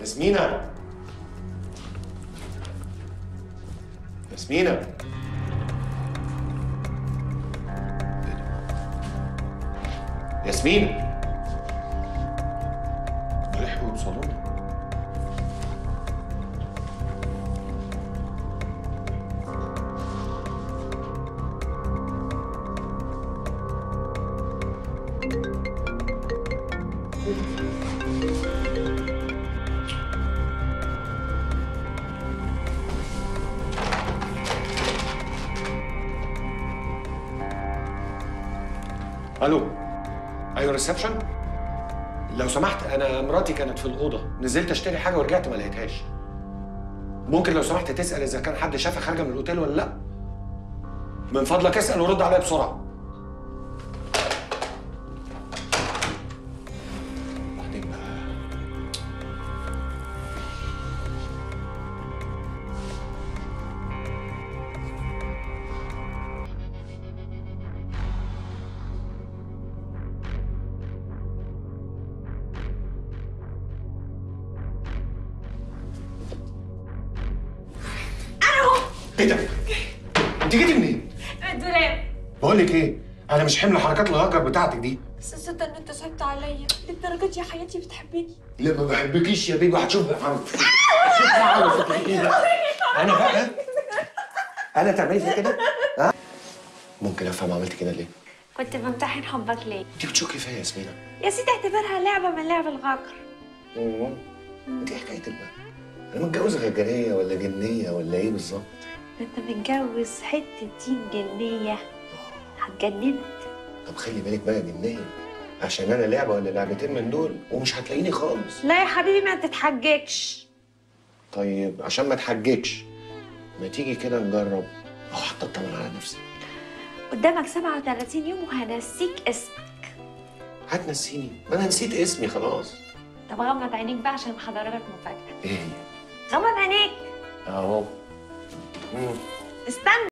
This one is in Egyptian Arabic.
ياسمينة ياسمينة ياسمين لحقوا يوصلوا لي. الو ايوه ريسبشن لو سمحت انا مراتي كانت في الاوضه نزلت اشتري حاجه ورجعت ما لقيتهاش ممكن لو سمحت تسال اذا كان حد شافها خارجه من الاوتيل ولا لا من فضلك اسال ورد عليا بسرعه بعدين بقى ايه ده؟ انت جيتي منين؟ الدولاب بقول لك ايه؟ انا مش حمل حركات الهاكر بتاعتك دي بس تصدق ان انت صعبت عليا للدرجه دي يا حياتي بتحبني لا ما بحبكيش يا بيبي هتشوف بقى ايه ده؟ انا بقى انا تعملي فيا كده؟ ها؟ ممكن افهم عملت كده ليه؟ كنت بمتحن حبك ليه انت بتشكي فيا يا ياسمينة يا سيدي اعتبرها لعبه من لعب الغاكر انت ايه حكايتك بقى؟ انا متجوز غجريه ولا جنيه ولا ايه بالظبط؟ انت متجوز حته دين جنيه هتجننك طب خلي بالك بقى يا جنيه عشان انا لعبه ولا لعبتين من دول ومش هتلاقيني خالص لا يا حبيبي ما تتحججش طيب عشان ما تحججش ما تيجي كده نجرب او حتى اطمن على نفسي قدامك 37 يوم وهنسيك اسمك هتنسيني ما انا نسيت اسمي خلاص طب غمض عينيك بقى عشان محضر لك مفاجاه ايه هي؟ غمض عينيك اهو مم. استنى